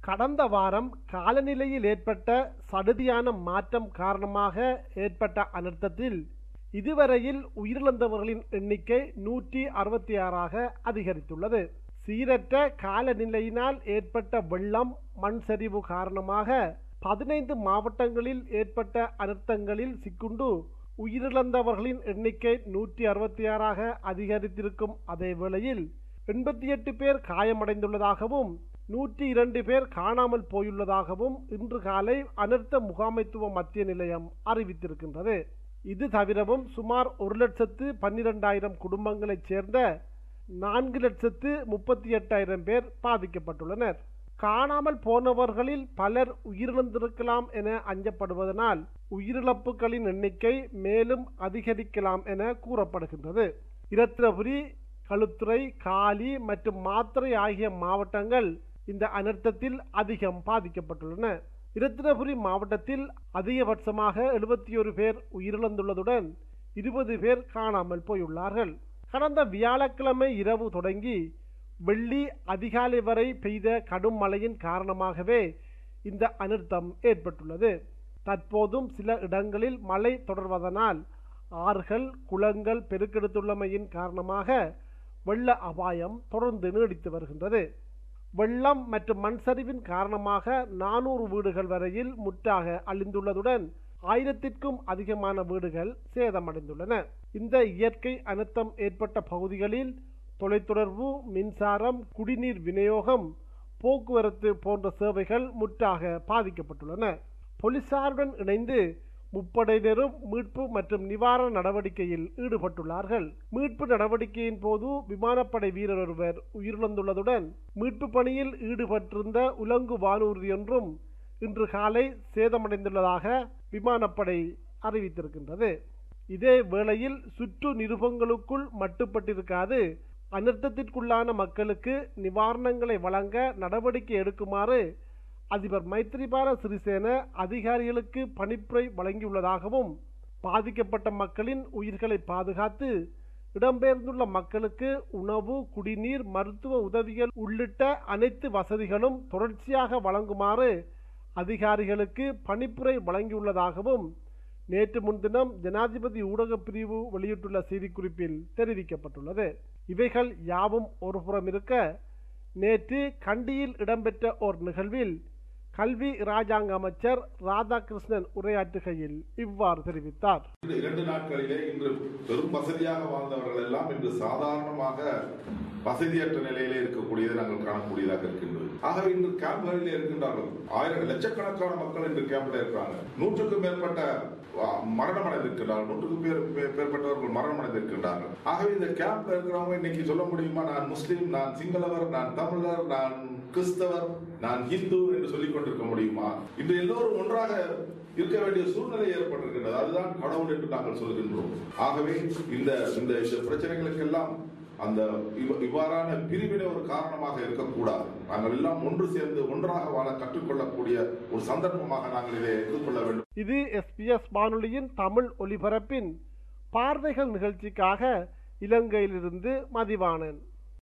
கடந்த வாரம் காலநிலையில் ஏற்பட்ட சடுதியான மாற்றம் காரணமாக ஏற்பட்ட அனர்த்தத்தில் இதுவரையில் உயிரிழந்தவர்களின் எண்ணிக்கை நூற்றி அறுபத்தி ஆறாக அதிகரித்துள்ளது சீரற்ற காலநிலையினால் ஏற்பட்ட வெள்ளம் மண் சரிவு காரணமாக பதினைந்து மாவட்டங்களில் ஏற்பட்ட அனர்த்தங்களில் சிக்குண்டு உயிரிழந்தவர்களின் எண்ணிக்கை நூற்றி அறுபத்தி ஆறாக அதிகரித்திருக்கும் அதே வேளையில் எண்பத்தி எட்டு பேர் காயமடைந்துள்ளதாகவும் நூற்றி இரண்டு பேர் காணாமல் போயுள்ளதாகவும் இன்று காலை அனர்த்த முகாமைத்துவ மத்திய நிலையம் அறிவித்திருக்கின்றது இது தவிரவும் சுமார் ஒரு லட்சத்து பன்னிரெண்டாயிரம் குடும்பங்களைச் சேர்ந்த நான்கு லட்சத்து முப்பத்தி எட்டாயிரம் பேர் பாதிக்கப்பட்டுள்ளனர் காணாமல் போனவர்களில் பலர் உயிரிழந்திருக்கலாம் என அஞ்சப்படுவதனால் உயிரிழப்புகளின் எண்ணிக்கை மேலும் அதிகரிக்கலாம் என கூறப்படுகின்றது இரத்தினபுரி களுத்துறை காலி மற்றும் மாத்திரை ஆகிய மாவட்டங்கள் இந்த அனர்த்தத்தில் அதிகம் பாதிக்கப்பட்டுள்ளன இரத்தினபுரி மாவட்டத்தில் அதிகபட்சமாக எழுபத்தி ஒரு பேர் உயிரிழந்துள்ளதுடன் இருபது பேர் காணாமல் போயுள்ளார்கள் கடந்த வியாழக்கிழமை இரவு தொடங்கி வெள்ளி அதிகாலை வரை பெய்த கடும் மழையின் காரணமாகவே இந்த அனர்த்தம் ஏற்பட்டுள்ளது தற்போதும் சில இடங்களில் மழை தொடர்வதனால் ஆறுகள் குளங்கள் பெருக்கெடுத்துள்ளமையின் காரணமாக வெள்ள அபாயம் தொடர்ந்து நீடித்து வருகின்றது வெள்ளம் மற்றும் மண் சரிவின் காரணமாக நானூறு வீடுகள் வரையில் முற்றாக அழிந்துள்ளதுடன் ஆயிரத்திற்கும் அதிகமான வீடுகள் சேதமடைந்துள்ளன இந்த இயற்கை அனர்த்தம் ஏற்பட்ட பகுதிகளில் தொலைத்தொடர்பு மின்சாரம் குடிநீர் விநியோகம் போக்குவரத்து போன்ற சேவைகள் முற்றாக பாதிக்கப்பட்டுள்ளன போலீசாருடன் இணைந்து முப்படையினரும் மீட்பு மற்றும் நிவாரண நடவடிக்கையில் ஈடுபட்டுள்ளார்கள் மீட்பு நடவடிக்கையின் போது விமானப்படை வீரர் ஒருவர் உயிரிழந்துள்ளதுடன் மீட்பு பணியில் ஈடுபட்டிருந்த உலங்கு வானூர்தி ஒன்றும் இன்று காலை சேதமடைந்துள்ளதாக விமானப்படை அறிவித்திருக்கின்றது இதே வேளையில் சுற்று நிருபங்களுக்குள் மட்டுப்பட்டிருக்காது அனர்த்தத்திற்குள்ளான மக்களுக்கு நிவாரணங்களை வழங்க நடவடிக்கை எடுக்குமாறு அதிபர் மைத்ரிபால சிறிசேன அதிகாரிகளுக்கு பணிப்புரை வழங்கியுள்ளதாகவும் பாதிக்கப்பட்ட மக்களின் உயிர்களை பாதுகாத்து இடம்பெயர்ந்துள்ள மக்களுக்கு உணவு குடிநீர் மருத்துவ உதவிகள் உள்ளிட்ட அனைத்து வசதிகளும் தொடர்ச்சியாக வழங்குமாறு அதிகாரிகளுக்கு பணிப்புரை வழங்கியுள்ளதாகவும் நேற்று முன்தினம் ஜனாதிபதி ஊடகப் பிரிவு வெளியிட்டுள்ள செய்திக்குறிப்பில் தெரிவிக்கப்பட்டுள்ளது இவைகள் யாவும் ஒருபுறம் இருக்க நேற்று கண்டியில் இடம்பெற்ற ஓர் நிகழ்வில் கல்வி இராஜாங்க அமைச்சர் ராதாகிருஷ்ணன் உரையாற்றுகையில் இவ்வாறு தெரிவித்தார் இந்த இரண்டு நாட்களிலே இன்று பெரும் வசதியாக வாழ்ந்தவர்கள் எல்லாம் இன்று சாதாரணமாக வசதியற்ற நிலையிலே இருக்கக்கூடியதை நாங்கள் காணக்கூடியதாக இருக்கின்றது ஆகவே இன்று கேம்ப்களிலே இருக்கின்றார்கள் ஆயிரம் லட்சக்கணக்கான மக்கள் இன்று கேம்ப்ல இருக்கிறாங்க நூற்றுக்கும் மேற்பட்ட ஆ, மரணம் அடைந்திருக்கிறார்கள் நூற்றுக்கும் பேர் பே- மேற்பட்டவர்கள் மரணம் அடைந்திருக்கின்றார்கள் ஆகவே இந்த கேம்ப்ல இருக்கிறவங்க இன்னைக்கு சொல்ல முடியுமா நான் முஸ்லீம் நான் சிங்களவர் நான் தமிழர் நான் கிறிஸ்தவர் நான் ஹிந்து என்று சொல்லிக் கொண்டிருக்க முடியுமா இன்று எல்லோரும் ஒன்றாக இருக்க வேண்டிய சூழ்நிலை ஏற்பட்டிருக்கின்றது அதுதான் கடவுள் என்று நாங்கள் சொல்கின்றோம் ஆகவே இந்த இந்த இந்த பிரச்சனைகளுக்கெல்லாம் அந்த இவ்- இவ்வாறான பிரிவினை ஒரு காரணமாக இருக்கக்கூடாது நாங்கள் எல்லாம் ஒன்று சேர்ந்து ஒன்றாக வாழ கற்றுக்கொள்ளக்கூடிய ஒரு சந்தர்ப்பமாக நாங்கள் இதை எடுத்துக்கொள்ள வேண்டும் இது எஸ்பிஎஸ் வானொலியின் தமிழ் ஒலிபரப்பின் பார்வைகள் நிகழ்ச்சிக்காக இலங்கையிலிருந்து மதிவாணன்